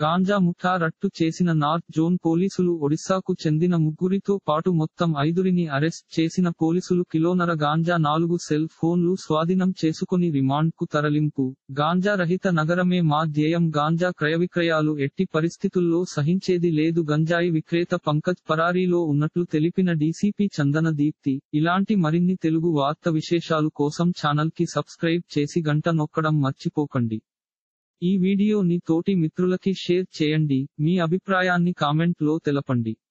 గాంజా ముఠా రట్టు చేసిన north zone పోలీసులు ఒడిశాకు చెందిన ముగ్గురితో పాటు మొత్తం ఐదురిని అరెస్ట్ చేసిన పోలీసులు కిలోనర గాంజా నాలుగు సెల్ ఫోన్లు స్వాధీనం చేసుకుని రిమాండ్ కు తరలింపు గాంజా రహిత నగరమే మా ధ్యేయం గాంజా క్రయవిక్రయాలు ఎట్టి పరిస్థితుల్లో సహించేది లేదు గంజాయి విక్రేత పంకజ్ పరారీలో ఉన్నట్లు తెలిపిన డీసీపీ చందన దీప్తి ఇలాంటి మరిన్ని తెలుగు వార్త విశేషాలు కోసం ఛానల్ కి సబ్స్క్రైబ్ చేసి గంట నొక్కడం మర్చిపోకండి ఈ వీడియోని తోటి మిత్రులకి షేర్ చేయండి మీ అభిప్రాయాన్ని కామెంట్ లో తెలపండి